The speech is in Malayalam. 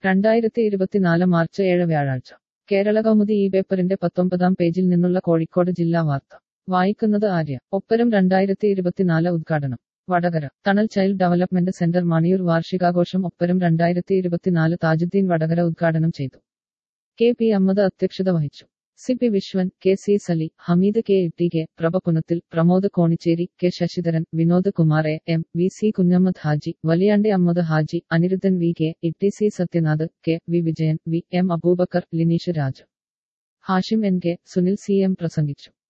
രണ്ടായിരത്തി ഇരുപത്തിനാല് മാർച്ച് ഏഴ് വ്യാഴാഴ്ച കേരള കൗമുദി ഈ പേപ്പറിന്റെ പത്തൊമ്പതാം പേജിൽ നിന്നുള്ള കോഴിക്കോട് ജില്ലാ വാർത്ത വായിക്കുന്നത് ആര്യ ഒപ്പരം രണ്ടായിരത്തി ഇരുപത്തിനാല് ഉദ്ഘാടനം Vadakara Thanal child development centre Maniyur വാർഷികാഘോഷം ഒപ്പരം രണ്ടായിരത്തി ഇരുപത്തിനാല് താജുദ്ദീൻ വടകര ഉദ്ഘാടനം ചെയ്തു കെ പി അഹമ്മദ് അധ്യക്ഷത വഹിച്ചു C P Viswan K C Sali Hameed K Itty K Prabha Punathil Pramod Konicheri K Sasidharan Vinod Kumar A M V C Kunhammad Haji Valiyandi Ahmed Haji Anirudhan V K Itty C Sathyanath K V Vijayan V M Aboobacker Lineesh Raj Hashim N K Sunil C M പ്രസംഗിച്ചു